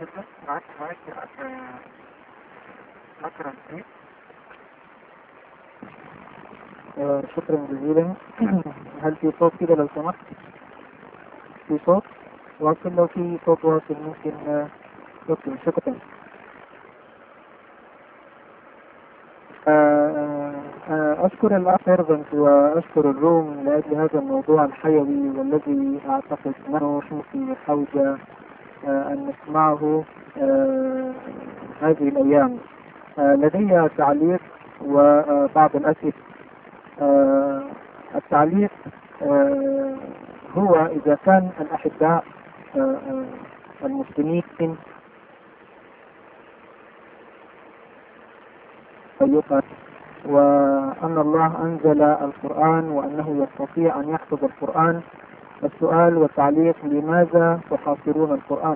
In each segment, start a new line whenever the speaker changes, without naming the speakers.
شكرا معك معك شكرا شكرا جزيلا هل في صوت كده لو سمحت في صوت واصل لو في صوت واصل ممكن شكرا شكرا أشكر الأخ سيرفنت وأشكر الروم لأجل هذا الموضوع الحيوي والذي أعتقد أنه في حوجة أن نسمعه هذه الأيام لدي تعليق وبعض الأسئلة التعليق هو إذا كان الأحباء المسلمين يقال وأن الله أنزل القرآن وأنه يستطيع أن يحفظ القرآن السؤال والتعليق لماذا تحاصرون القرآن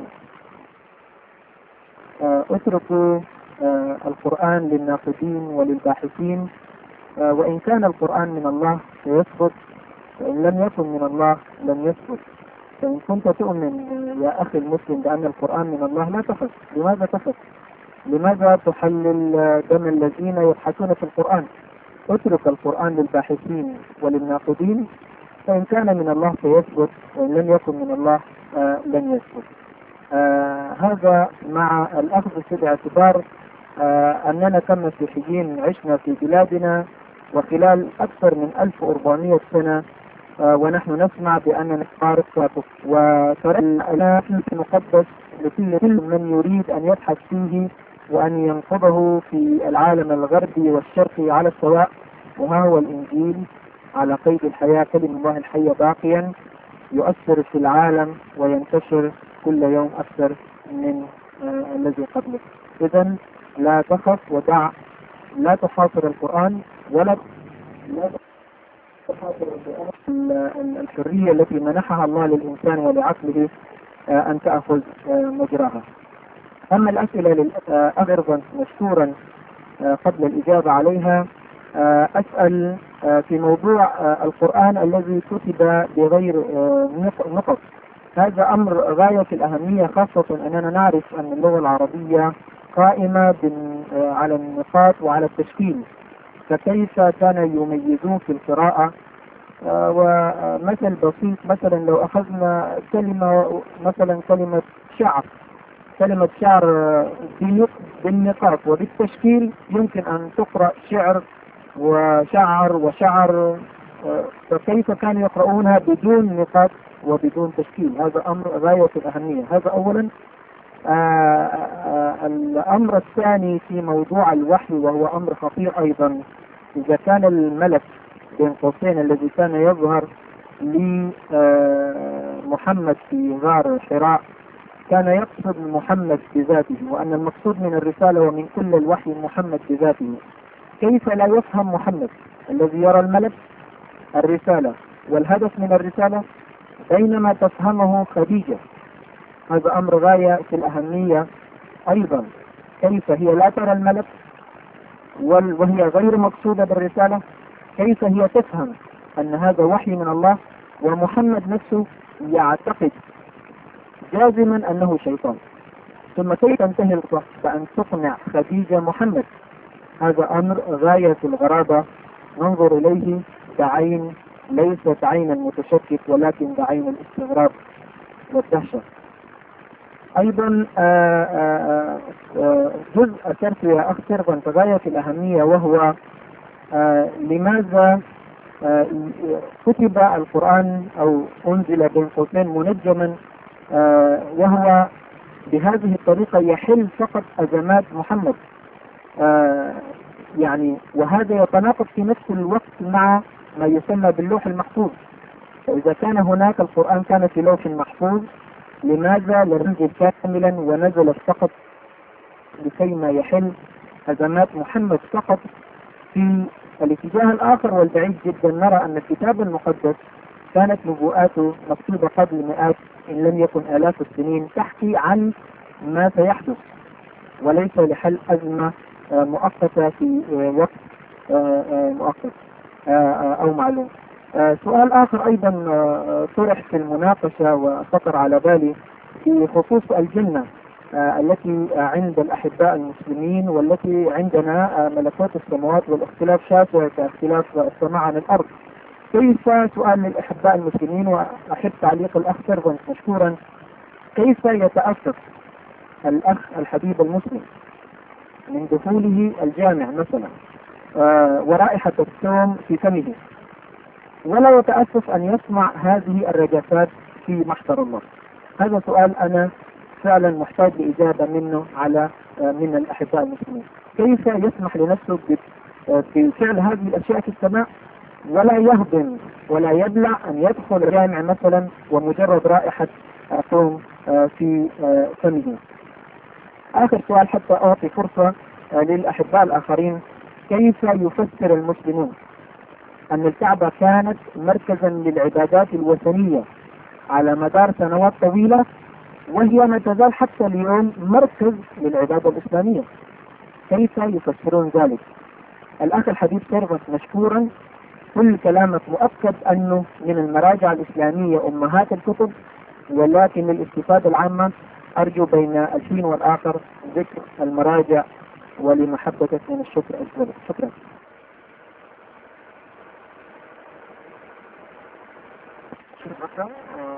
اتركوا القرآن للناقدين وللباحثين وإن كان القرآن من الله سيثبت وإن لم يكن من الله لم يثبت فإن كنت تؤمن يا أخي المسلم بأن القرآن من الله لا تخف لماذا تخف لماذا تحلل دم الذين يبحثون في القرآن اترك القرآن للباحثين وللناقدين فإن كان من الله سيثبت وإن لم يكن من الله آه لن يثبت آه هذا مع الأخذ في الاعتبار آه أننا كمسيحيين عشنا في بلادنا وخلال أكثر من 1400 سنة ونحن نسمع بأننا نقارب وترى الآيات المقدس لكل من يريد أن يبحث فيه وأن ينقضه في العالم الغربي والشرقي على السواء وما هو الإنجيل على قيد الحياة كلمة الله الحية باقيا يؤثر في العالم وينتشر كل يوم أكثر من آه الذي قبله إذا لا تخف ودع لا تحاصر القرآن ولا لا تحاصر القرآن الحرية التي منحها الله للإنسان ولعقله آه أن تأخذ آه مجراها أما الأسئلة للأخ مشكورا قبل الإجابة عليها أسأل في موضوع القرآن الذي كتب بغير نقط هذا أمر غاية في الأهمية خاصة أننا نعرف أن اللغة العربية قائمة على النقاط وعلى التشكيل فكيف كان يميزون في القراءة ومثل بسيط مثلا لو أخذنا كلمة مثلا كلمة شعر كلمة شعر بالنقاط وبالتشكيل يمكن أن تقرأ شعر وشعر وشعر فكيف كانوا يقرؤونها بدون نقاط وبدون تشكيل هذا أمر غاية في الأهمية هذا أولا آآ آآ الأمر الثاني في موضوع الوحي وهو أمر خطير أيضا إذا كان الملك بين قوسين الذي كان يظهر لمحمد في غار حراء كان يقصد محمد بذاته وأن المقصود من الرسالة ومن كل الوحي محمد بذاته كيف لا يفهم محمد الذي يرى الملك الرسالة والهدف من الرسالة بينما تفهمه خديجة هذا أمر غاية في الأهمية أيضا كيف هي لا ترى الملك وهي غير مقصودة بالرسالة كيف هي تفهم أن هذا وحي من الله ومحمد نفسه يعتقد جازما أنه شيطان ثم كيف تنتهي القصة بأن تقنع خديجة محمد هذا أمر غاية في الغرابة ننظر إليه بعين ليست عين المتشكك ولكن بعين الاستغراب والدهشة أيضا آآ آآ جزء أثرت يا أخ سيرفنت غاية في الأهمية وهو لماذا كتب القرآن أو أنزل بين قوسين منجما وهو بهذه الطريقة يحل فقط أزمات محمد يعني وهذا يتناقض في نفس الوقت مع ما يسمى باللوح المحفوظ فإذا كان هناك القرآن كان في لوح محفوظ لماذا لم ينزل كاملا ونزل فقط لكي ما يحل أزمات محمد فقط في الاتجاه الآخر والبعيد جدا نرى أن الكتاب المقدس كانت نبوءاته مكتوبة قبل مئات إن لم يكن آلاف السنين تحكي عن ما سيحدث وليس لحل أزمة مؤقتة في وقت مؤقت أو معلوم سؤال آخر أيضا طرح في المناقشة وخطر على بالي في خصوص الجنة آه، التي عند الأحباء المسلمين والتي عندنا آه، ملكوت السماوات والاختلاف شاسع كاختلاف السماء عن الأرض كيف سؤال للأحباء المسلمين وأحب تعليق الأخ سيرفنت مشكورا كيف يتأسس الأخ الحبيب المسلم من دخوله الجامع مثلا آه، ورائحة الثوم في فمه ولا يتأسف أن يسمع هذه الرجفات في محضر الله هذا سؤال أنا فعلا محتاج لإجابة منه على آه، من الأحباء المسلمين كيف يسمح لنفسه آه، بفعل هذه الأشياء في السماء ولا يهضم ولا يبلع أن يدخل الجامع مثلا ومجرد رائحة ثوم في فمه آخر سؤال حتى أعطي فرصة للأحباء الآخرين كيف يفسر المسلمون أن الكعبة كانت مركزا للعبادات الوثنية على مدار سنوات طويلة وهي ما تزال حتى اليوم مركز للعبادة الإسلامية كيف يفسرون ذلك الأخ الحبيب سيرفس مشكورا كل كلامك مؤكد أنه من المراجع الإسلامية أمهات الكتب ولكن للاستفادة العامة أرجو بين الحين والآخر ذكر المراجع ولمحبتك من الشكر أجزل شكرا شكرا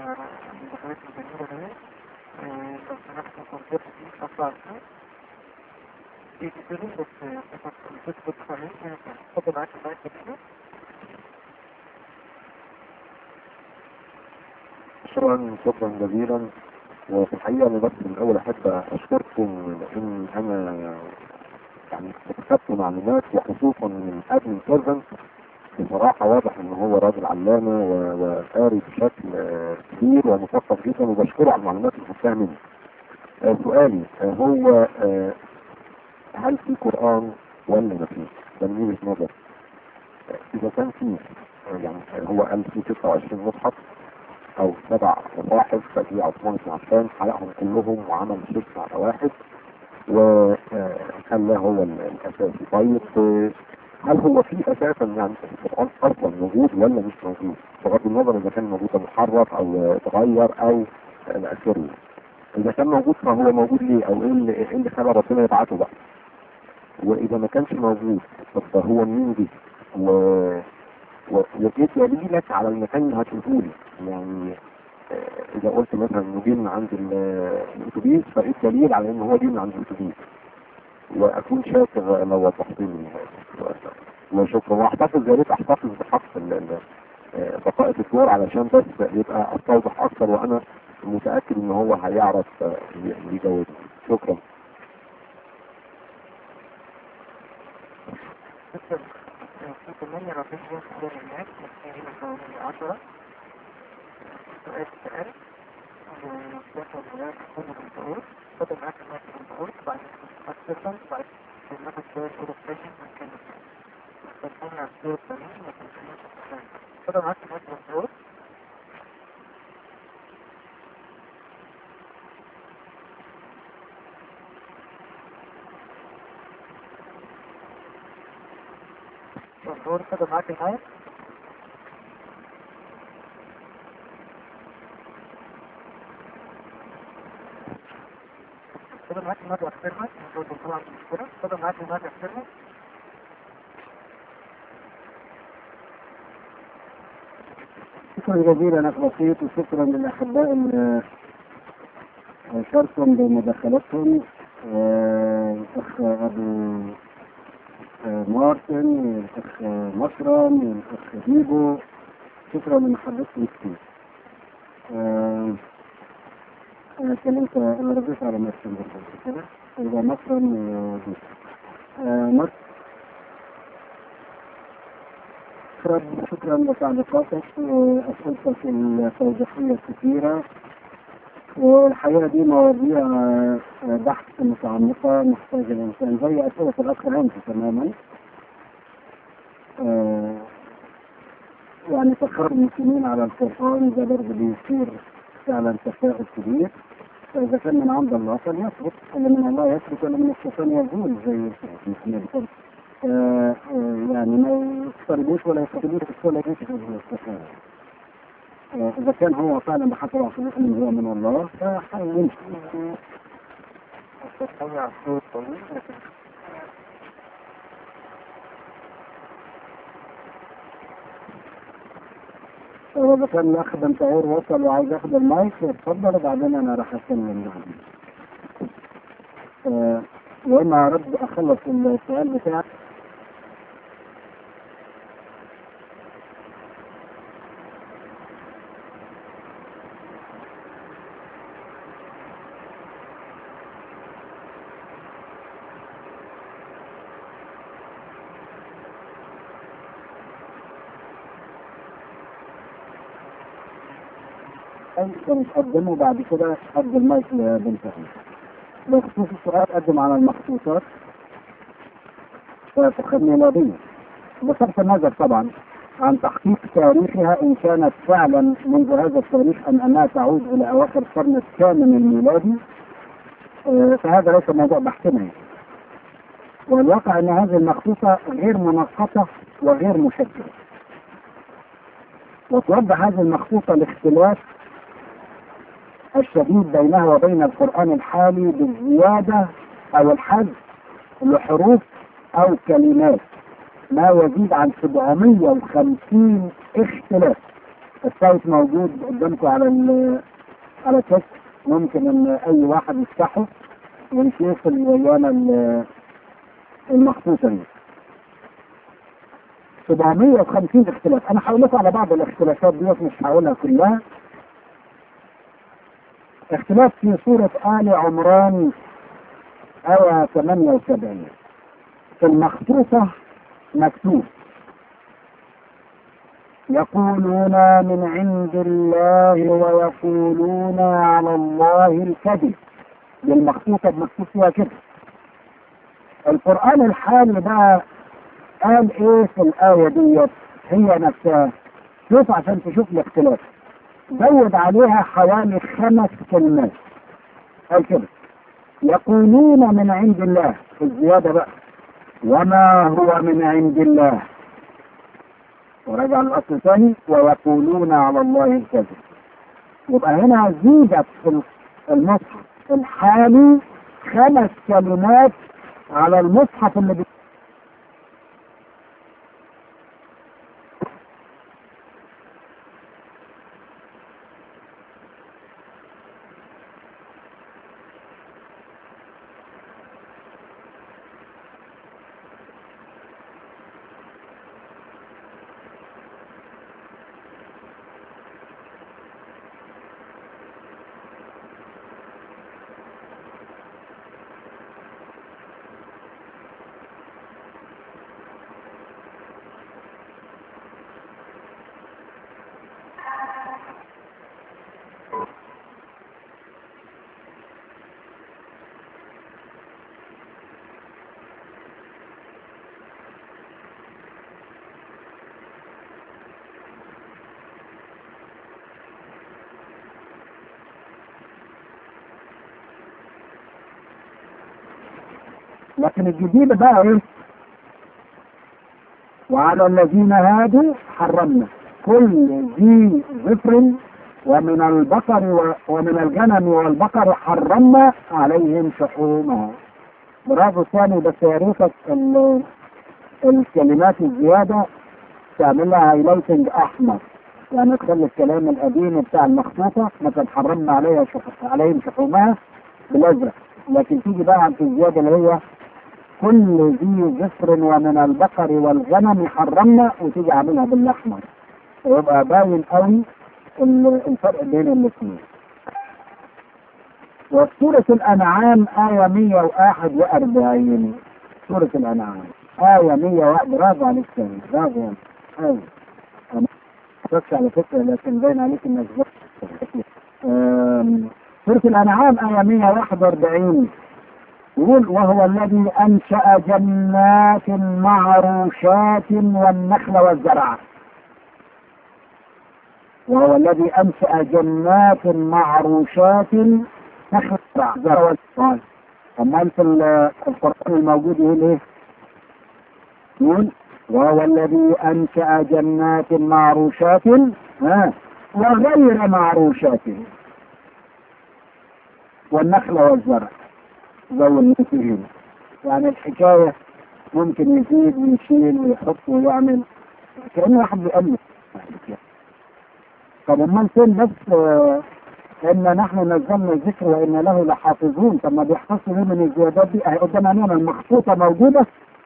شكرا شكرا جزيلا وفي الحقيقة أنا بس من الأول أحب أشكركم لأن أنا يعني اكتسبت معلومات وخصوصا من ادمن سيرفنت بصراحة واضح ان هو راجل علامة وقاري بشكل كبير ومثقف جدا وبشكره على المعلومات اللي خدتها منه. آه سؤالي آه هو آه هل في قرآن ولا ما فيش؟ ده من وجهة نظر. إذا كان في يعني هو قال في 26 مصحف أو سبع مصاحف ففي عثمان بن عفان حلقهم كلهم وعمل ست على واحد وخلاه هو الاساسي طيب هل هو في اساسا يعني القران اصلا موجود ولا مش موجود بغض النظر اذا كان موجود محرف او اتغير او الى اخره اذا كان موجود فهو موجود ليه او ايه اللي, إيه اللي خلى ربنا يبعته بقى واذا ما كانش موجود فهو مين دي و وايه دليلك على المكان اللي هتشوفه لي يعني اذا قلت مثلا انه جه من عند الاتوبيس فايه الدليل على ان هو جه من عند الاتوبيس واكون شاكر لو وضحت لي وشكرا واحتفظ يا ريت احتفظ بحفظ بقاء الدور علشان بس يبقى استوضح اكثر وانا متاكد ان هو هيعرف يجاوبني شكرا
سؤال سؤال ويحصل هناك كل الشعور فضل معاك الناس من الشعور بعد أكثر بعد لما الشعور كل السجن من كان فالحين على الشعور الثاني لكن فضل معاك الناس من الشعور الشعور فضل معاك الناس فضل معاك المادة اكسرها نقول طبعا المشكلة فضل معاك المادة اكسرها
شكرا جزيلا اخ بسيط وشكرا للاحباء اللي شاركوا بمداخلتهم الاخ ابو مارتن الاخ مشرم الاخ بيبو شكرا لمحبتكم كتير انا اتكلمت انا رديت على مرسم برضه كده يبقى مصرا مصر شكرا شكرا لتعليقاتك واسئلتك التوضيحيه الكثيره والحقيقه دي مواضيع بحث متعمقه محتاج الانسان زي اسئله الاخ انت تماما يعني تفكير المسلمين على القران ده برضه بيصير فعلا تفاؤل كبير فإذا كان من عند الله فليثبت اللي من الله يثبت واللي من الشيطان يزول زي محمد قال يعني ما يقتربوش ولا يقتربوش ولا يقتربوش الاستقامة إذا كان هو فعلا بحسب عقله أنه هو من الله فحيمشي
سمع صوت طويل لكن
هو اذا كان الاخ بنتعور وصل وعايز ياخد المايك اتفضل وبعدين انا راح اتكلم بعدين. آه، وانا ارد اخلص السؤال بتاعك انت تقدمه بعد كده قد المايك لبنت أخي. بخصوص السؤال قدم على المخطوطات فقد ميلادية بصرف النظر طبعا عن تحقيق تاريخها ان كانت فعلا منذ هذا التاريخ ام انها تعود الى اواخر القرن الثامن الميلادي آه، فهذا ليس موضوع بحثنا يعني. والواقع ان هذه المخطوطة غير منقطة وغير مشكلة وتوضح هذه المخطوطة الاختلاف الشديد بينها وبين القرآن الحالي بالزيادة أو الحذف لحروف أو كلمات ما يزيد عن 750 اختلاف السايت موجود قدامكم على ال على الشاشة ممكن ان اي واحد يفتحه ويشوف الويانة ال- المخصوصة دي 750 اختلاف انا هقول لكم على بعض الاختلافات ديت مش هقولها كلها اختلاف في سورة آل عمران آية 78 في المخطوطة مكتوب يقولون من عند الله ويقولون على الله الكذب دي المخطوطة مكتوب فيها كده القرآن الحالي بقى قال ايه في الآية ديت هي نفسها شوف عشان تشوف الاختلاف زود عليها حوالي خمس كلمات قال كده يقولون من عند الله في الزيادة بقى وما هو من عند الله ورجع الأصل ثاني ويقولون على الله الكذب يبقى هنا زيدت في المصحف الحالي خمس كلمات على المصحف اللي بي... لكن الجديد بقى ايه وعلى الذين هادوا حرمنا كل ذي ظفر ومن البقر و- ومن الغنم والبقر حرمنا عليهم شحومها برافو ثاني بس يا ريتك ال- الكلمات الزيادة تعملها هايلايتنج أحمر يعني تخلي الكلام القديم بتاع المخطوطة مثلا حرمنا عليها شح... عليهم شحومها بالأزرق لكن تيجي بقى عند الزيادة اللي هي كل ذي ظفر ومن البقر والغنم حرمنا وتيجي عاملها بالاحمر ويبقى باين قوي ال- الفرق بين الاثنين وفي سورة الأنعام آية 141 سورة الأنعام آية 101 برافو عليك تاني برافو يعني أيوة أنا ما على فكرة لكن باين عليك إنك ذكي. آم، سورة الأنعام آية 141 يقول وهو الذي أنشأ جنات معروشات والنخل والزرع وهو الذي أنشأ جنات معروشات نخل والزرع والزرع أما في ال- القرآن الموجود يقول إيه؟ يقول وهو الذي أنشأ جنات معروشات ها وغير معروشات والنخل والزرع زي المسيحيين يعني الحكاية ممكن يزيد ويشيل ويحط ويعمل كأنه واحد بيألف طب امال فين بس آه، ان نحن نزلنا الذكر وان له لحافظون طب ما بيحفظوا ليه من الزيادات دي اهي قدام عينينا المخطوطه موجوده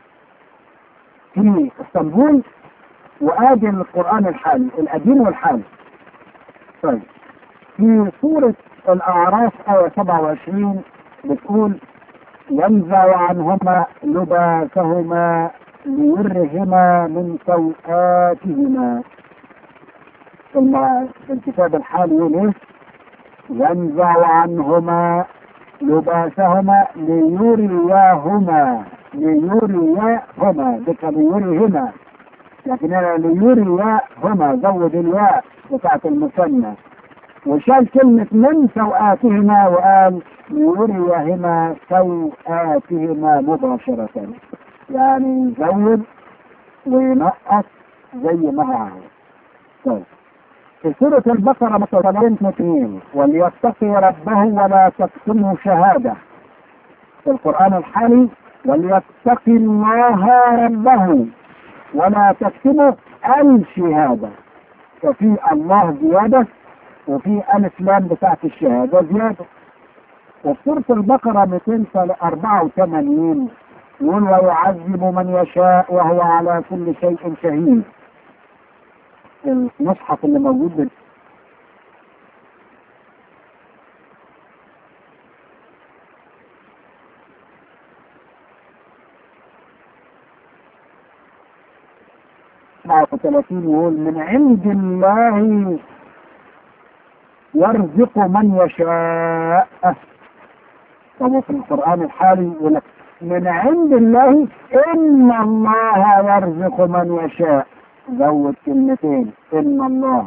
في اسطنبول وادي القران الحالي القديم والحالي طيب في سوره الاعراف ايه 27 بتقول ينزع عنهما لباسهما ليرهما من سوآتهما ثم الكتاب الحالي يقول ايه ينزع عنهما لباسهما ليرياهما ليرياهما ذكر ليريهما لكن انا ليرياهما زود الياء بتاعت المثنى وشال كلمة من سوآتهما وقال ليريهما سوآتهما مباشرة يعني يزود وينقص زي ما هو عاوز طيب في سورة البقرة مثلا اثنين وليتقي ربه ولا تكتمه شهادة في القرآن الحالي وليتقي الله ربه ولا تكتمه الشهادة ففي الله زيادة وفي ألف لام بتاعت الشهادة زيادة وفي سورة البقرة 284 يقول ويعذب من يشاء وهو على كل شيء شهيد المصحف اللي موجود ده وثلاثين يقول من عند الله يرزق من يشاء طب في القرآن الحالي يقول لك من عند الله إن الله يرزق من يشاء زود كلمتين إن الله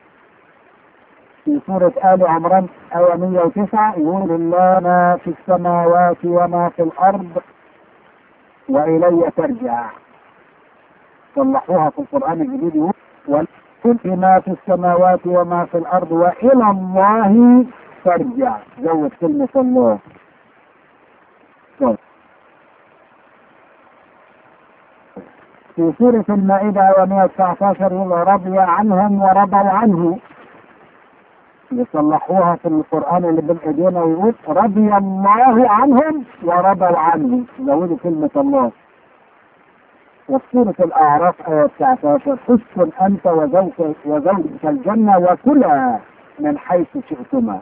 في سورة آل عمران آية 109 يقول الله ما في السماوات وما في الأرض وإلي ترجع صلحوها في القرآن الجديد يقول ولكل ما في السماوات وما في الأرض وإلى الله ترجع زود كلمة الله طيب. في سورة المائدة آية 119 يقول رضي عنهم ورضوا عنه يصلحوها في القرآن اللي بين ايدينا ويقول رضي الله عنهم ورضوا عنه زودوا كلمة الله وفي سورة الأعراف آية 19 اسكن أنت وزوجك وزوجك الجنة وكلا من حيث شئتما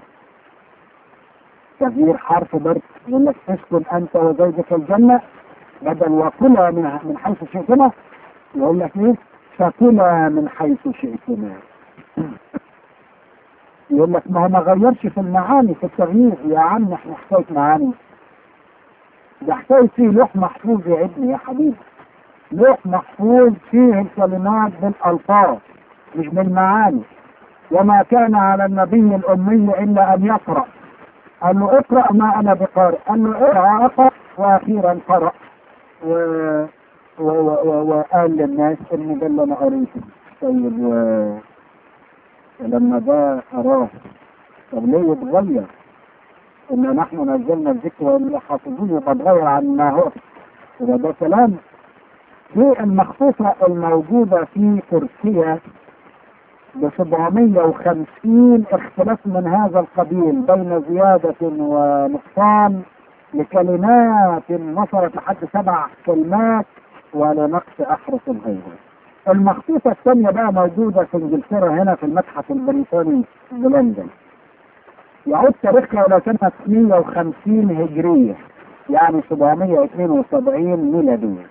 تغيير حرف برد يقول لك اسكن أنت وزوجك الجنة بدل وكلا من من حيث شئتما يقول لك ايه فكلا من حيث شئتما يقول لك ما هو ما غيرش في المعاني في التغيير يا عم احنا حكايه معاني ده حكايه فيه لوح محفوظ يا ابني يا حبيبي لوح محفوظ فيه الكلمات بالالفاظ مش بالمعاني وما كان على النبي الامي الا ان يقرا قال له اقرا ما انا بقارئ قال له اقرا اقرا واخيرا قرا و... و... و... وقال للناس ان ده اللي انا قريته طيب و... لما ده أراه طب ليه يتغير؟ إن نحن نزلنا الذكر وإن حافظون يتغير عن ما هو يبقى ده كلام في المخطوطة الموجودة في تركيا ب 750 اختلاف من هذا القبيل بين زيادة ونقصان لكلمات وصلت لحد سبع كلمات ولنقص أحرف غيرها. المخطوطة الثانية بقى موجودة في انجلترا هنا في المتحف البريطاني بلندن. يعود تاريخها إلى سنة 150 هجرية يعني 772 ميلادية.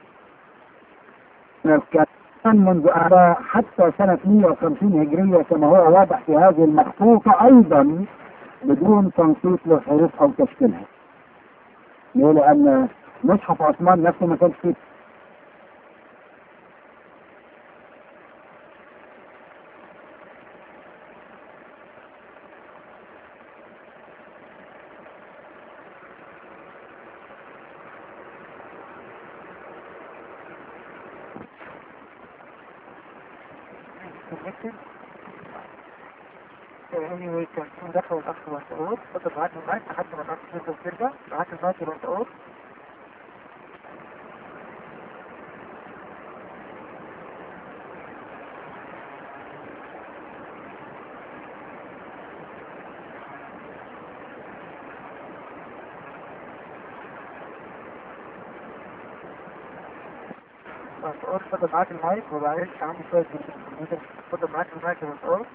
كان منذ أعلى حتى سنة 150 هجرية كما هو واضح في هذه المخطوطة أيضا بدون تنصيص للحروف أو تشكيلها. ليه؟ لأن مصحف عثمان نفسه ما كانش فيه
anyway كان في دخل الأخ مسعود فضل معاك المايك لحد ما الأخ يوسف ترجع معاك المايك يا مسعود مسعود فضل معاك المايك وبعدين عندي شوية في الكمبيوتر فضل معاك المايك يا مسعود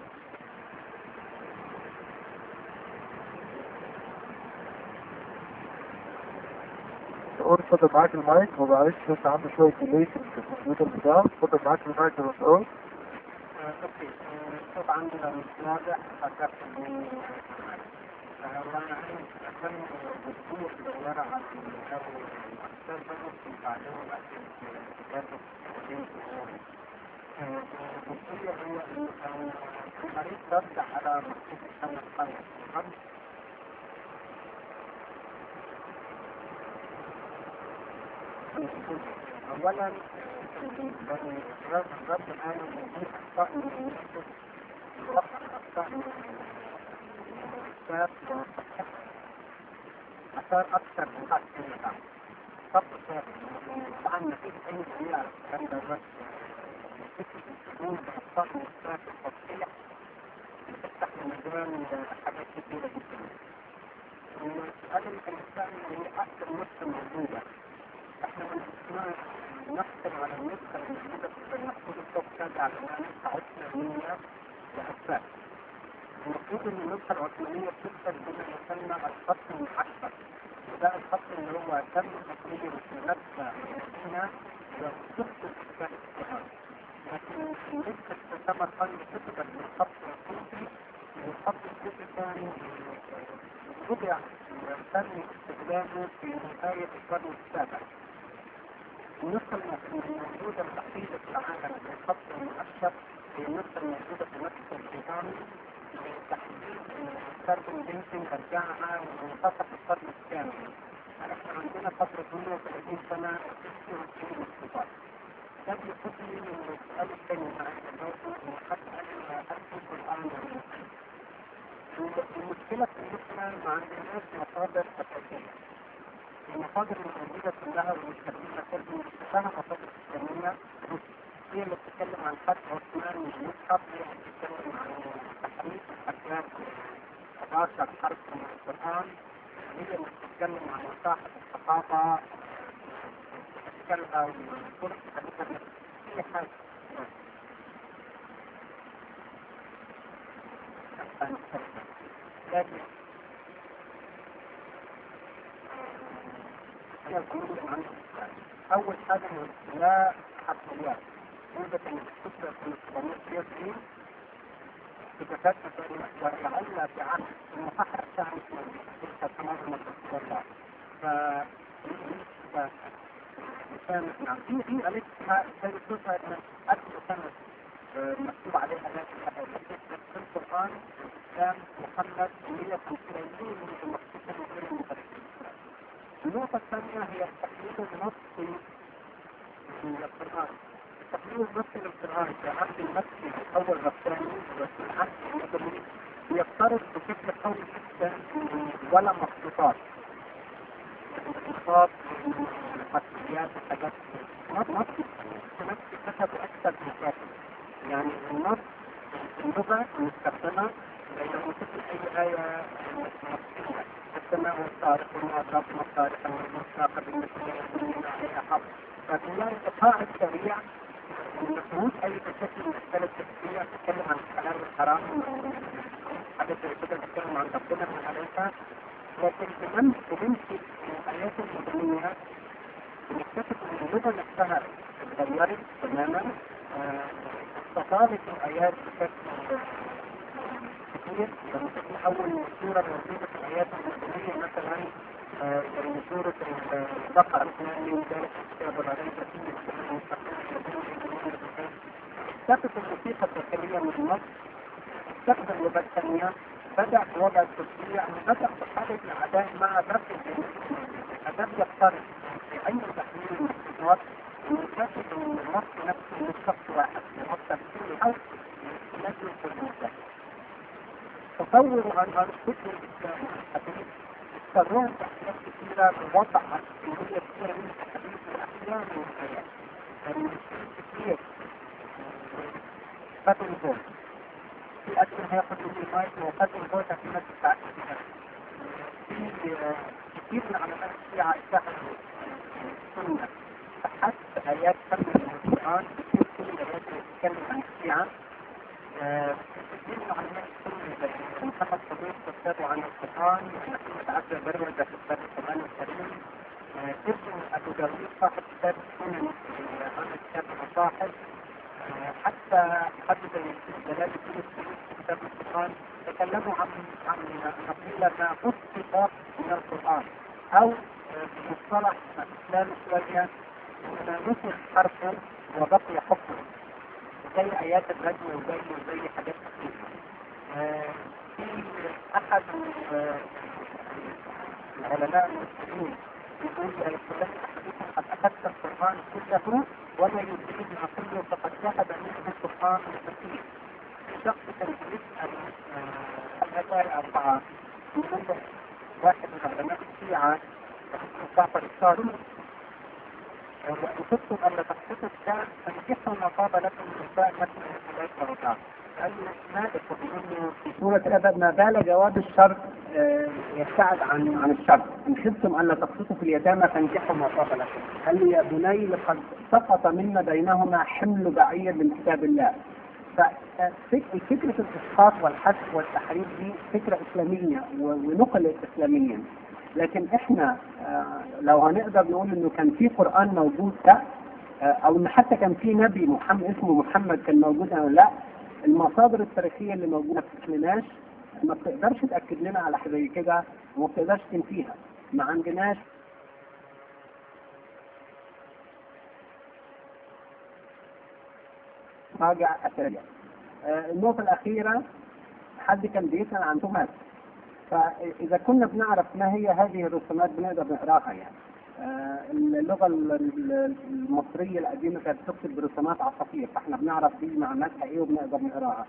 مسعود فضل معاك المايك ومعلش بس عنده شوية ديلي في الكمبيوتر بتاعه فضل معاك المايك يا مسعود
اوكي الصوت عندنا مش واضح فكرت اني والله عايز اكمل دكتور دورة على الجو الاكثر بس بعدين اكيد برضه الدكتور هو المريض رد على مكتوب السنة الخمس اولا الرب الرب الان يجيب اخطاء اثار اكثر من بعض النظام طبعا طبعا ما فيش اي دليل على الكلام ده بس فكره السجون باخطاء المستويات الخطيه بتفتح المجال حاجات كثيره جدا هذا الانسان هي اكثر نسخه موجوده احنا بنسمع نحصل على النسخة الموجودة في المحفوظ الصوت على النسخة عثمانية وأسباب. المفروض ان النسخة العثمانية بتكتب بما يسمى الخط المحشر. وده الخط اللي هو تم تقريبا في مبنى المدينة وتكتب في القرآن. لكن نسخة سمرقند كتبت بالخط الصوفي والخط الصوفي كان وضع تم استخدامه في نهاية القرن السابع. النسخة الموجودة الوحيدة في العالم للخط المؤشر هي النسخة الموجودة في المكتب البريطاني لتحديد كاربون دينسينج رجعها منتصف القرن الثامن. احنا عندنا فترة 130 سنة 26 استيطان. ده بيقول لي ان السؤال الثاني مع التجاوب ان حد قال لي ألف القرآن المشكلة في النسخة ما عندناش مصادر أساسية. المصادر الموجودة كلها والمستخدمة كلها كلها مصادر إسلامية هي اللي بتتكلم عن فتح عثمان المصحف هي اللي بتتكلم عن تحريف الحجاج 11 حرف من القرآن هي اللي بتتكلم عن مساحة الثقافة أشكالها والطرق هي حاجة لكن أول حاجة لا حصريات يوجد الفكرة في القانون دي تتكتب ولعل في عهد المحقق الشعبي في التمر من الله ف نعم في في ألف سيد السلطة من أكثر سنة مكتوب عليها ذات في القرآن كان محمد 150 من المكتوب من المفسرين النقطة الثانية هي التحليل النصي للقرآن. التحليل النصي للقرآن في عهد المكي أو الرسولي وفي العهد النبوي يفترض بشكل قوي جدا ولا مخطوطات. مخطوطات خطيات وحاجات نص نص كتب أكثر من كاتب. يعني النص اللغة المستخدمة إذا وصلت أي آية نصية السماء والطارق وما أدراك ما الطارق والمستاق بالنسبة للمسلمين عليها حق فهناك قاعدة سريع المفروض أي تشكل من السنة التفسيرية تتكلم عن الحلال والحرام حاجة زي كده تتكلم عن ربنا من عليها لكن بنم بنمشي في الآيات المدنية بنكتشف أن اللغة نفسها اتغيرت تماما استطالت الآيات بشكل كتير لما تكون أول سورة موجودة في الآيات المدنية مثلا زي سورة البقرة من ذلك الكتاب العليم فيه اكتشف الموسيقى البشرية من النص استخدم اللغة الثانية بدأ بوضع التشريع بدأ بحالة الأداء مع درس الأداء يفترض في أي تحليل من الصفات يكتشف أن النص نفسه مش شخص واحد النص تفسير أو نجم في الموسيقى
يدوروا عن عن الفكر الاسلامي الحديث يضطرون تحديثات كثيره بوضع عن كميه كثيره من الحديث والاحيان والحياه يعني كثير قتل الفوت في اكثر ما يقتل في مايك وقتل الفوت في نفس الساعه في كثير من علماء الشيعه اتخذوا السنه حتى ايات كامله من القران كثير كل الايات اللي تتكلم عن الشيعه كثير من علماء السنه زي محمد صديق كتبوا عن القران محمد عبد البر في كتاب القران الكريم ابن ابو داوود صاحب كتاب السنن عن كتاب المصاحف حتى حدث جلال الدين السيوطي في كتاب القران تكلموا عن عن قيل ما حفظ من القران او بمصطلح اسلام شويه ما نسخ حرفه وبقي حكمه زي ايات الرجم وزي وزي حاجات كتير في احد العلماء المسلمين يقول لفلان احدكم قد اخذت القران كله وما يدري ما كله فقد ذهب منه القران الكثير شخص كان يسال الهدايا اربعه يقول واحد من علماء الشيعه جعفر الصادق وإن كنتم أن تقصدوا الشعب فانكحوا ما طاب لكم من نساء مثل الثلاث والرباع. قال ماذا تقولون
في سورة الأدب ما بال جواب الشرط آه، يبتعد عن عن الشرط إن خفتم ألا تقسطوا في اليتامى فانكحوا ما طاب لكم قال لي يا بني لقد سقط مما بينهما حمل بعير من كتاب الله ففكرة الإسقاط والحذف والتحريف دي فكرة إسلامية ونقلت إسلاميا لكن احنا آه، لو هنقدر نقول انه كان في قرآن موجود ده آه، او ان حتى كان في نبي محمد اسمه محمد كان موجود او لا المصادر التاريخية اللي موجودة ما بتسلمناش ما بتقدرش تأكد لنا على حاجة زي كده وما بتقدرش تنفيها ما عندناش راجع أثرية آه، النقطة الأخيرة حد كان بيسأل عن تهمات فإذا كنا بنعرف ما هي هذه الرسومات بنقدر نقراها يعني آه، اللغة المصرية القديمة كانت تكتب برسومات عصافير فاحنا بنعرف دي معناتها ايه وبنقدر نقراها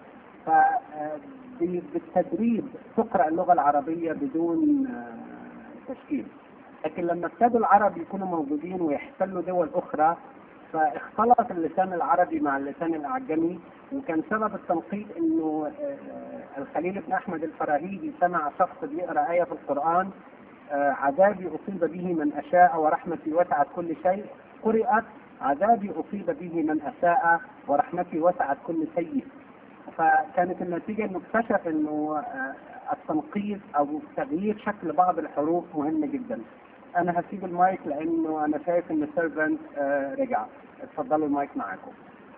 فبالتدريب تقرأ اللغة العربية بدون آه، تشكيل لكن لما ابتدوا العرب يكونوا موجودين ويحتلوا دول أخرى فاختلط اللسان العربي مع اللسان الأعجمي وكان سبب التنقيط انه الخليل بن احمد الفراهيدي سمع شخص بيقرا ايه في القران عذابي اصيب به من اشاء ورحمتي وسعت كل شيء قرات عذابي اصيب به من اساء ورحمتي وسعت كل شيء فكانت النتيجه انه اكتشف انه التنقيط او تغيير شكل بعض الحروف مهم جدا انا هسيب المايك لانه انا شايف ان السيرفنت رجع اتفضلوا المايك معاكم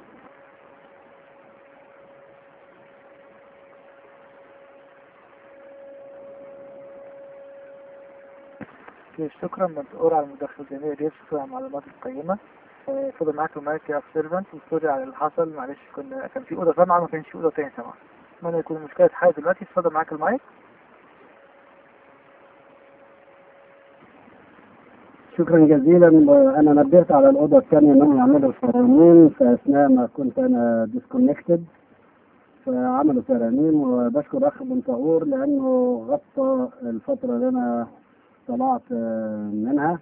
شكرا مدقور على المداخلة الجميلة دي شكرا على المعلومات القيمة فضل معاك المايك يا سيرفنت وسوري على اللي حصل معلش كنا كان في أوضة سامعة ما كانش في أوضة تانية سامعة أتمنى يكون المشكلة اتحلت دلوقتي اتفضل معاك المايك
شكرا جزيلا انا نبهت على الاوضه الثانيه انهم يعملوا ترانيم في اثناء ما كنت انا ديسكونكتد فعملوا ترانيم وبشكر اخ بن طاهور لانه غطى الفتره اللي انا طلعت منها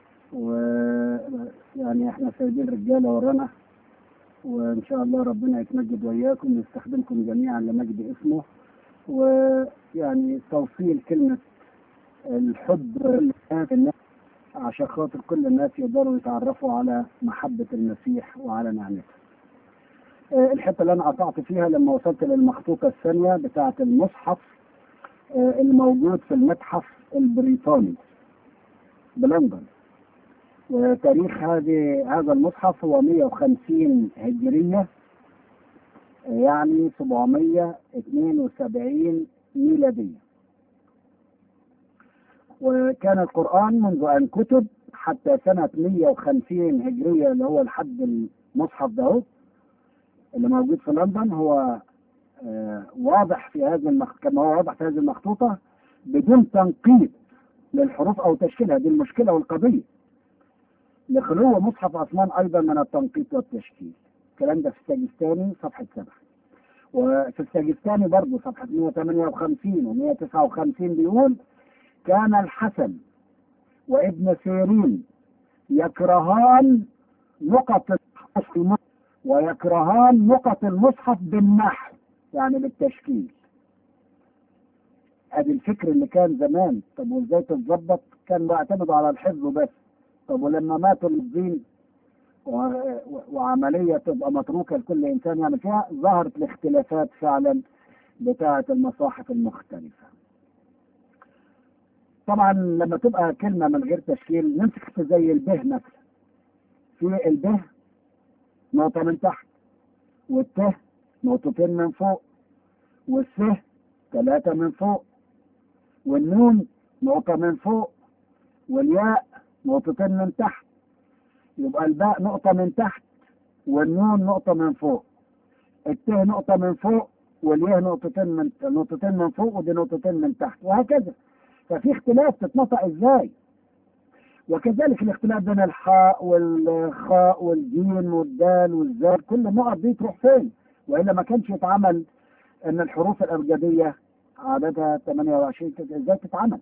ويعني احنا سايبين رجاله ورانا وان شاء الله ربنا يتمجد وياكم ويستخدمكم جميعا لمجد اسمه ويعني توصيل كلمه الحب الناس عشان خاطر كل الناس يقدروا يتعرفوا على محبة المسيح وعلى نعمته. الحتة اللي أنا قطعت فيها لما وصلت للمخطوطة الثانية بتاعة المصحف الموجود في المتحف البريطاني بلندن. وتاريخ هذه هذا المصحف هو 150 هجرية يعني 772 ميلادية. وكان القرآن منذ أن كتب حتى سنة 150 هجرية اللي هو الحد المصحف ده اللي موجود في لندن هو آه واضح في هذه المخ... كما هو واضح في هذه المخطوطة بدون تنقيط للحروف أو تشكيلها دي المشكلة والقضية لخلو مصحف عثمان أيضا من التنقيط والتشكيل الكلام ده في السجستاني صفحة سبعة وفي السجستاني برضه صفحة 158 و 159 بيقول كان الحسن وابن سيرين يكرهان نقط المصحف ويكرهان نقط المصحف بالنحو يعني بالتشكيل ادي الفكر اللي كان زمان طب وازاي تتظبط كان بيعتمد على الحفظ بس طب ولما ماتوا الدين و- وعملية تبقى متروكة لكل إنسان يعمل فيها ظهرت الاختلافات فعلا بتاعة المصاحف المختلفة طبعا لما تبقى كلمة من غير تشكيل نمسك زي البه مثلا في البه نقطة من تحت والته نقطتين من فوق والسه ثلاثة من فوق والنون نقطة من فوق والياء نقطتين من تحت يبقى الباء نقطة من تحت والنون نقطة من فوق الته نقطة من فوق والياء نقطتين من نقطتين من فوق ودي نقطتين من تحت وهكذا ففي اختلاف تتنطق ازاي وكذلك الاختلاف بين الحاء والخاء والجيم والدال والزال كل النقط دي تروح فين والا ما كانش يتعمل ان الحروف الابجديه عددها 28 كده ازاي تتعمل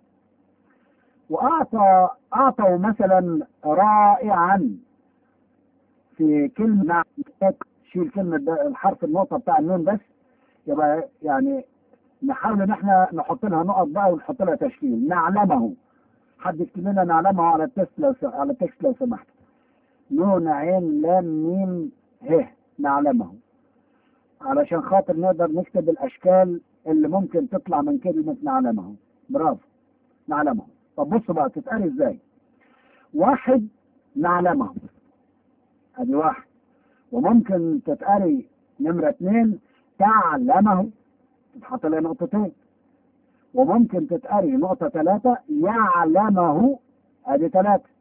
واعطى اعطوا مثلا رائعا في كلمه شيل كلمه ده- الحرف النقطه بتاع النون بس يبقى يعني نحاول ان احنا نحط لها نقط بقى ونحط لها تشكيل نعلمه حد يكتب لنا نعلمه على التكست لو س... على التكست لو سمحت نون عين لام ميم ه نعلمه علشان خاطر نقدر نكتب الاشكال اللي ممكن تطلع من كلمه نعلمه برافو نعلمه طب بصوا بقى تتقال ازاي واحد نعلمه ادي واحد وممكن تتقري نمرة اتنين تعلمه تتحط لها نقطتين وممكن تتقري نقطة ثلاثة يعلمه ادي ثلاثة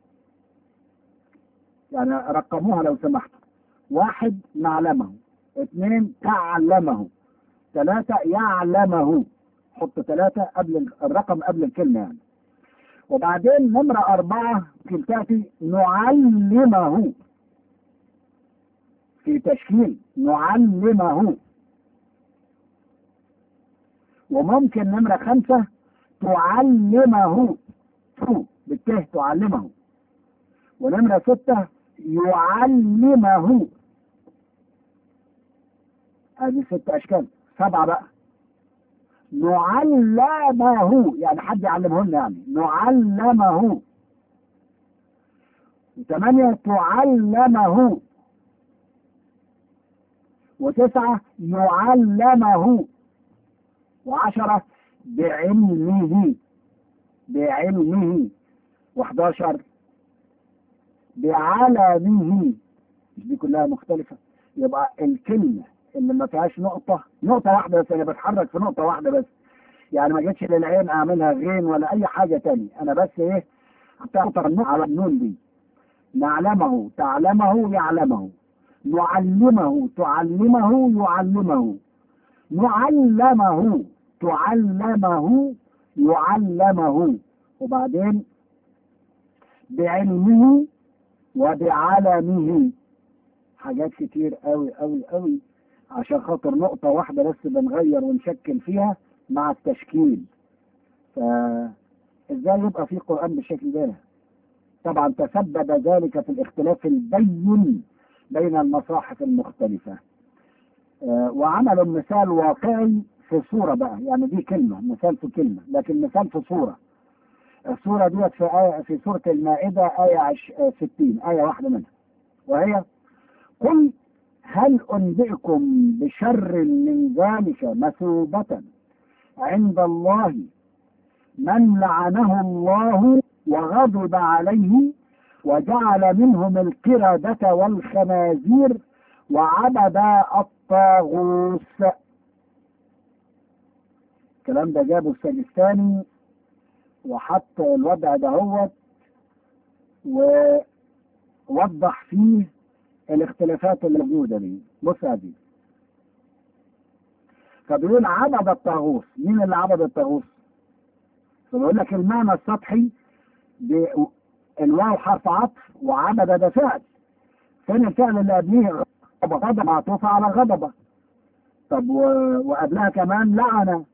يعني رقموها لو سمحتوا واحد نعلمه اثنين تعلمه ثلاثة يعلمه حط ثلاثة قبل الرقم قبل الكلمة يعني وبعدين نمرة أربعة ممكن تأتي نعلمه في تشكيل نعلمه وممكن نمرة خمسة تعلمه تو بالته تعلمه ونمرة ستة يعلمه هذه ست أشكال سبعة بقى نعلمه يعني حد يعلمه لنا يعني نعلمه ثمانية تعلمه وتسعة يعلمه وعشرة بعلمه بعلمه وحداشر بعلمه مش دي كلها مختلفة يبقى الكلمة اللي ما فيهاش نقطة نقطة واحدة بس أنا بتحرك في نقطة واحدة بس يعني ما جتش للعين أعملها غين ولا أي حاجة تاني أنا بس إيه هتقطع النقطة على النون دي نعلمه تعلمه يعلمه نعلمه تعلمه يعلمه نعلمه تعلمه يعلمه وبعدين بعلمه وبعلمه حاجات كتير قوي قوي قوي عشان خاطر نقطة واحدة بس بنغير ونشكل فيها مع التشكيل فازاي يبقى في قرآن بالشكل ده طبعا تسبب ذلك في الاختلاف البين بين المصاحف المختلفة آه، وعملوا مثال واقعي في صورة بقى يعني دي كلمة مثال في كلمة لكن مثال في صورة الصورة ديت في آية في سورة المائدة آية عش... آه، 60 آية واحدة منها وهي قل هل أنبئكم بشر من ذلك مثوبة عند الله من لعنه الله وغضب عليه وجعل منهم القردة والخنازير وعبد الطاغوس الكلام ده جابه السجستاني وحط الوضع دهوت ووضح فيه الاختلافات اللي موجودة دي بص يا دي فبيقول عبد الطاغوس مين اللي عبد الطاغوس؟ فبيقول لك المعنى السطحي ب- الواو حرف عطف وعبد ده فعل فين الفعل اللي قبليه غضب غضب معطوفة على غضبة طب و- وقبلها كمان لعنة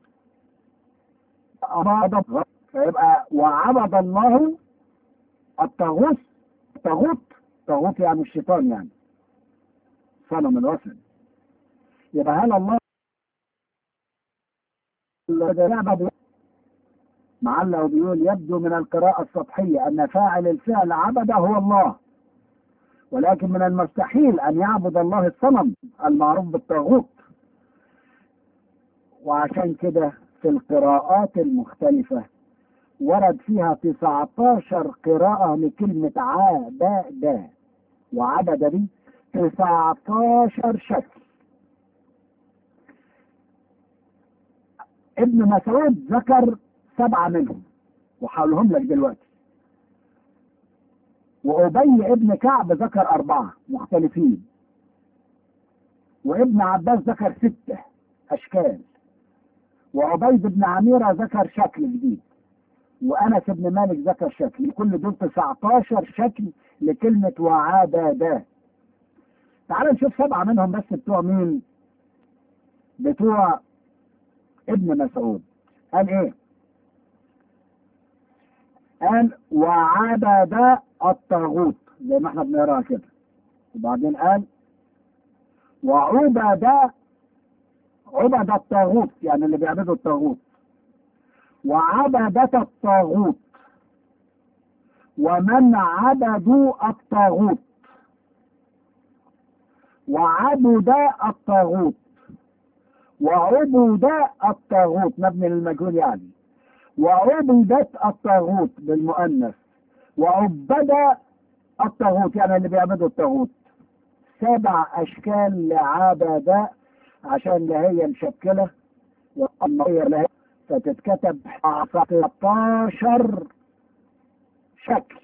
غضب فيبقى وعبد الله الطاغوت الطاغوت طاغوت يعني الشيطان يعني صنم الوثن يبقى هل الله الذي يعبد معلق وبيقول يبدو من القراءة السطحية أن فاعل الفعل عبد هو الله ولكن من المستحيل أن يعبد الله الصنم المعروف بالطاغوت وعشان كده في القراءات المختلفة ورد فيها 19 قراءة لكلمة عبد وعبد دي 19 شكل ابن مسعود ذكر سبعة منهم وحاولهم لك دلوقتي وأبي ابن كعب ذكر أربعة مختلفين وابن عباس ذكر ستة أشكال وعبيد بن عميرة ذكر شكل جديد وأنس بن مالك ذكر شكل كل دول 19 شكل لكلمة وعبدا تعال نشوف سبعة منهم بس بتوع مين بتوع ابن مسعود قال ايه قال وعبد الطاغوت زي ما احنا بنقراها كده وبعدين قال وعبد عبد الطاغوت يعني اللي بيعبدوا الطاغوت وعبدة الطاغوت ومن عبدوا الطاغوت وعبد الطاغوت وعبد الطاغوت مبني للمجهول يعني وعبدت الطاغوت بالمؤنث وعبد الطاغوت يعني اللي بيعبدوا الطاغوت سبع اشكال لعبد عشان لا هي مشكله والنظير لها فتتكتب 19 شكل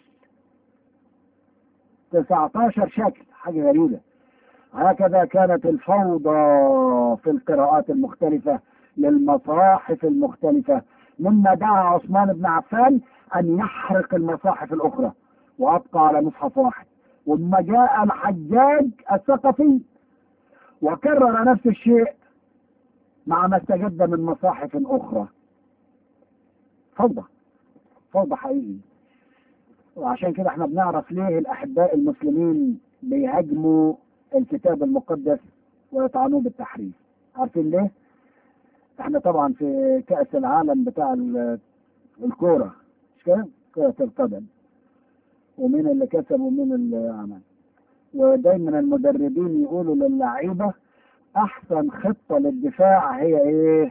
19 شكل حاجه غريبه هكذا كانت الفوضى في القراءات المختلفة للمصاحف المختلفة مما دعا عثمان بن عفان أن يحرق المصاحف الأخرى وأبقى على مصحف واحد ثم جاء الحجاج الثقفي وكرر نفس الشيء مع ما استجد من مصاحف أخرى فوضى فوضى حقيقي وعشان كده احنا بنعرف ليه الأحباء المسلمين بيهاجموا الكتاب المقدس ويطعنوه بالتحريف عارفين ليه؟ احنا طبعا في كأس العالم بتاع ال- الكورة مش كده؟ كرة القدم ومين اللي كسب ومين اللي عمل ودايما المدربين يقولوا للعيبة احسن خطة للدفاع هي ايه؟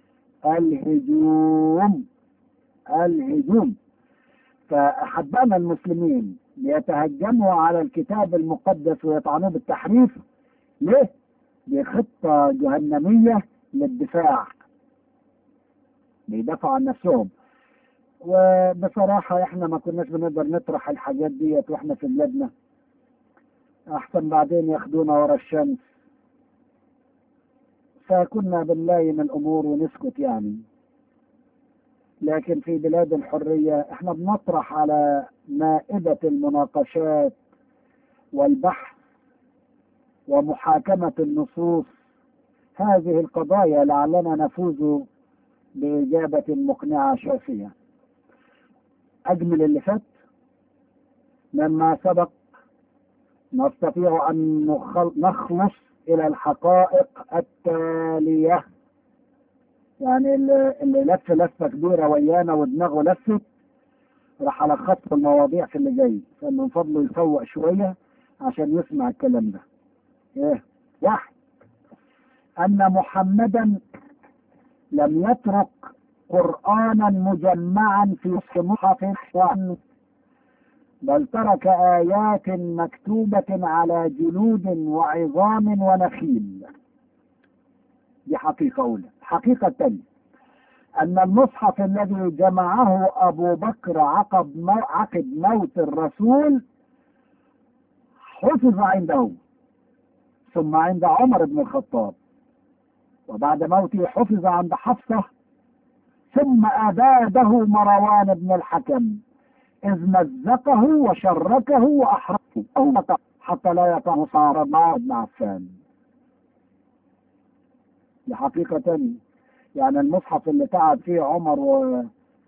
الهجوم الهجوم فأحبائنا المسلمين بيتهجموا على الكتاب المقدس ويطعنوه بالتحريف ليه؟ دي خطة جهنمية للدفاع بيدافعوا عن نفسهم وبصراحة احنا ما كناش بنقدر نطرح الحاجات ديت واحنا في بلادنا احسن بعدين ياخدونا ورا الشمس فكنا بنلايم الامور ونسكت يعني لكن في بلاد الحرية احنا بنطرح على مائدة المناقشات والبحث ومحاكمة النصوص هذه القضايا لعلنا نفوز بإجابة مقنعة شافية أجمل اللي فات مما سبق نستطيع أن نخل- نخلص إلى الحقائق التالية يعني اللي اللي لف لفة كبيرة ويانا ودماغه لفت راح على خط المواضيع في اللي جاي فمن فضله يفوق شوية عشان يسمع الكلام ده ايه واحد ان محمدا لم يترك قرآنا مجمعا في مصحف وعنه بل ترك آيات مكتوبة على جلود وعظام ونخيل دي حقيقة أولى الحقيقة الثانية أن المصحف الذي جمعه أبو بكر عقب مو عقب موت الرسول حفظ عنده ثم عند عمر بن الخطاب وبعد موته حفظ عند حفصة ثم أباده مروان بن الحكم إذ مزقه وشركه وأحرقه حتى لا يطعه صار مع ابن عفان دي حقيقة تانية يعني المصحف اللي تعب فيه عمر و...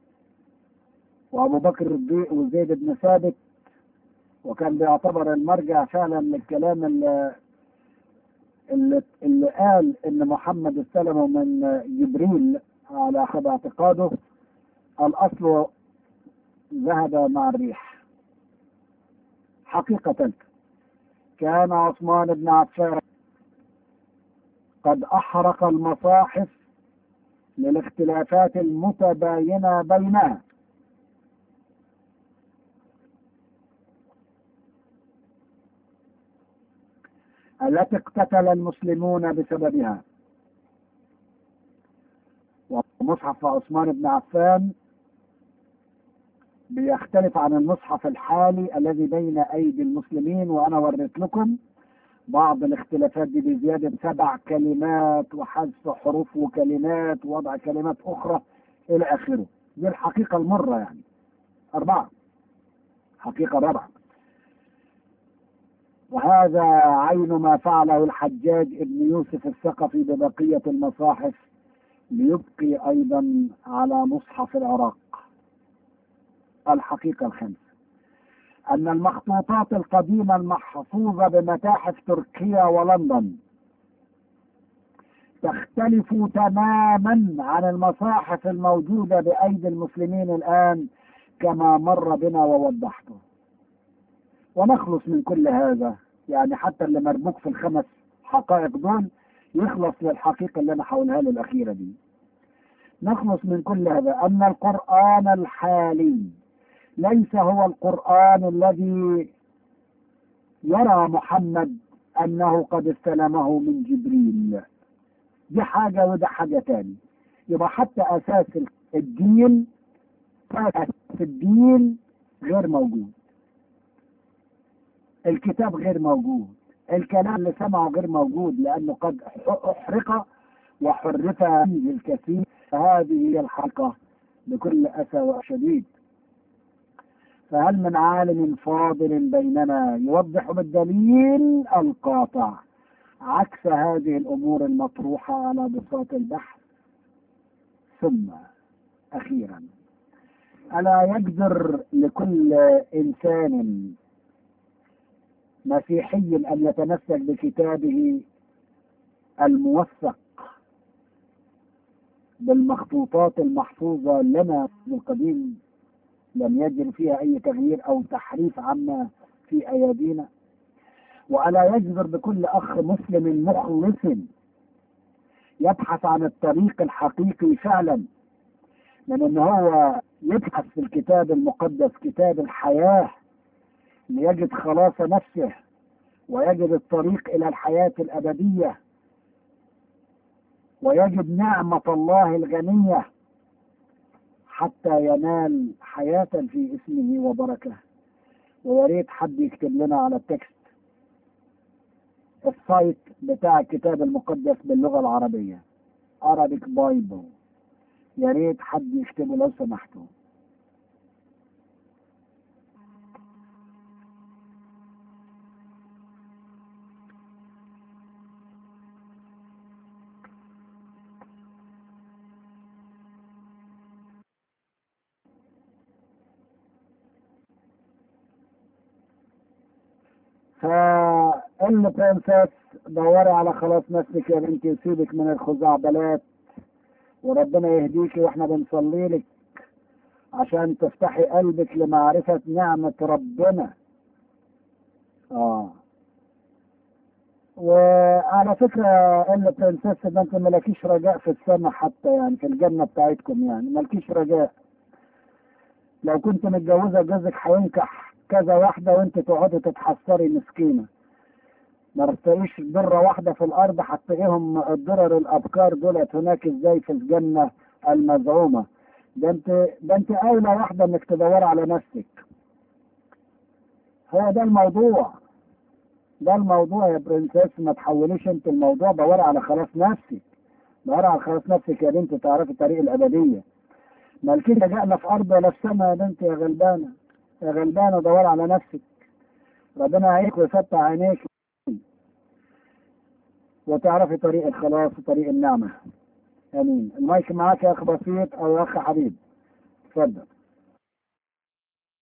وابو بكر الصديق وزيد بن ثابت وكان بيعتبر المرجع فعلا للكلام اللي اللي, اللي قال ان محمد استلمه من جبريل على حد اعتقاده الاصل ذهب مع الريح حقيقة كان عثمان بن عفان قد احرق المصاحف للاختلافات المتباينة بينها التي اقتتل المسلمون بسببها ومصحف عثمان بن عفان بيختلف عن المصحف الحالي الذي بين ايدي المسلمين وانا وريت لكم بعض الاختلافات دي بزيادة سبع كلمات وحذف حروف وكلمات ووضع كلمات أخرى إلى آخره دي الحقيقة المرة يعني أربعة حقيقة رابعة وهذا عين ما فعله الحجاج ابن يوسف الثقفي ببقية المصاحف ليبقي أيضا على مصحف العراق الحقيقة الخامسة أن المخطوطات القديمة المحفوظة بمتاحف تركيا ولندن تختلف تماما عن المصاحف الموجودة بأيدي المسلمين الآن كما مر بنا ووضحته ونخلص من كل هذا يعني حتى اللي مربوك في الخمس حقائق دول يخلص للحقيقة اللي أنا حولها له الأخيرة دي نخلص من كل هذا أن القرآن الحالي ليس هو القرآن الذي يرى محمد أنه قد استلمه من جبريل دي حاجة وده حاجة تاني يبقى حتى أساس الدين أساس الدين غير موجود الكتاب غير موجود الكلام اللي سمعه غير موجود لأنه قد أحرق وحرف فيه الكثير فهذه هي الحقيقة بكل أسى وشديد فهل من عالم فاضل بيننا يوضح بالدليل القاطع عكس هذه الامور المطروحه على بساط البحث ثم اخيرا الا يقدر لكل انسان مسيحي ان يتمسك بكتابه الموثق بالمخطوطات المحفوظه لنا من القديم لم يجد فيها أي تغيير أو تحريف عما في أيادينا وألا يجبر بكل أخ مسلم مخلص يبحث عن الطريق الحقيقي فعلا من أن هو يبحث في الكتاب المقدس كتاب الحياة ليجد خلاص نفسه ويجد الطريق إلى الحياة الأبدية ويجد نعمة الله الغنية حتى ينال حياة في اسمه وبركة ويا ريت حد يكتب لنا على التكست السايت بتاع الكتاب المقدس باللغة العربية Arabic Bible يا ريت حد يكتبه لو سمحتوا فقال برنسس دوري على خلاص نفسك يا بنتي وسيبك من الخزعبلات وربنا يهديك واحنا بنصلي لك عشان تفتحي قلبك لمعرفة نعمة ربنا اه وعلى فكرة قال برنسس ده انت مالكيش رجاء في السماء حتى يعني في الجنة بتاعتكم يعني مالكيش رجاء لو كنت متجوزة جوزك هينكح كذا واحدة وانت تقعدي تتحسري مسكينة ما رتقيش ذرة واحدة في الأرض هتلاقيهم الضرر الأبكار دولت هناك ازاي في الجنة المزعومة ده انت ده انت أولى واحدة انك تدور على نفسك هو ده الموضوع ده الموضوع يا برنسيس ما تحوليش انت الموضوع دوري على خلاص نفسك دوري على خلاص نفسك يا بنت تعرفي طريق الأبدية مالكيش رجاء لا في أرض ولا في سماء يا بنت يا غلبانة يا غلبانة دور على نفسك ربنا يعينك ويفتح عينيك وتعرفي طريق الخلاص وطريق النعمة امين المايك معاك يا اخ بسيط او اخ حبيب اتفضل